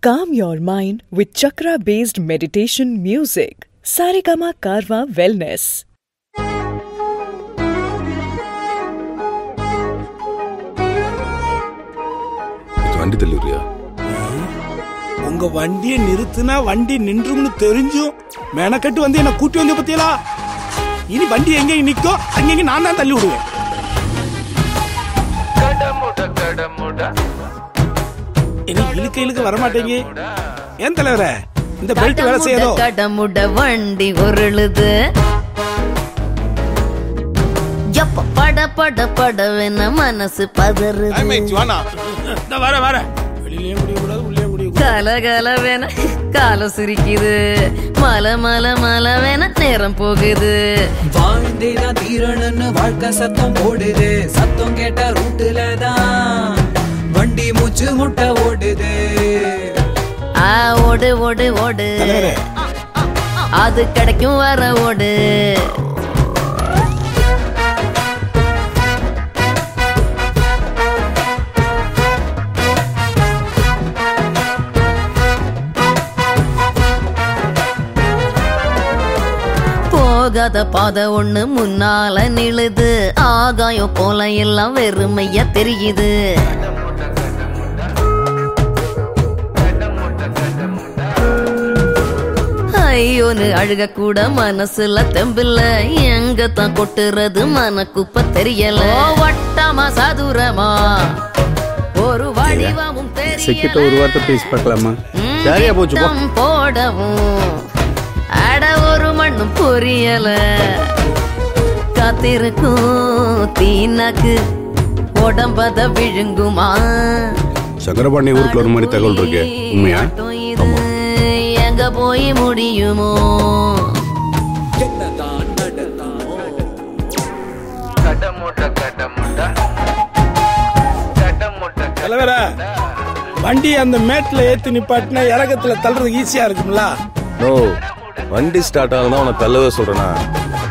Calm your mind with chakra based meditation music. Saregama Karwa Wellness. கொஞ்சம் வண்டி தள்ளிடுறியா உங்க வண்டியை நிறுத்துனா வண்டி நின்றும்னு தெரிஞ்சும் மெனக்கட்டு வந்து என்ன கூட்டி வந்து பத்தியலா இனி வண்டி எங்க நிக்கோ அங்கங்க நான் தான் தள்ளி விடுவேன் இனி இழுக்க இழுக்க வரமாட்டேங்க ஏன் தலைவரே இந்த பெல்ட் வேலை செய்யதோ கடமுட வண்டி உருளுது எப்ப பட பட படவென மனசு பதறுது இந்த வர வர வெளியிலயும் முடிய கூடாது உள்ளே முடிய கலகலவென காலம் சிரிக்குது மல மல மலவென நேரம் போகுது வாழ்ந்தேதான் தீரணும்னு வாழ்க்கை சத்தம் போடுது சத்தம் கேட்ட ரூட்டுல தான் வண்டி மூச்சு முட்டை ஓடுது ஆ ஓடு ஓடு ஓடு தலைவரே அது கிடைக்கும் வர ஓடு போகாத பாதை ஒண்ணு முன்னால நிழுது ஆகாயம் போல எல்லாம் வெறுமையா தெரியுது ஐயோன்னு அழுக கூட மனசுல தெம்பில்ல எங்க தான் கொட்டுறது மன குப்பை தெரியல வட்டமா சதுரமா ஒரு வடிவமும் செக்கிட்ட ஒரு தெரியல வார்த்தை பேசி பார்க்கலாமா ம், சரியா போச்சு போ திட்டம் போடவும் அட ஒரு மண்ணும் புரியல காத்திருக்கும் தீனாக்கு உடம்பத விழுங்குமா சக்கரபாண்டி ஊருக்குள்ள ஒரு மாதிரி தகவல் இருக்கு உண்மையா ஆட்டம் இது எங்க போய் முடியுமோ என்னதான் நடக்குமோ தலைவரே வண்டி அந்த மேட்ல ஏத்தி நிப்பாட்டினா இறக்கத்துல தள்ளுறது ஈஸியா இருக்கும்ல நோ வண்டி ஸ்டார்ட் ஆகுதான் உனக்கு தள்ளவே சொல்றேனா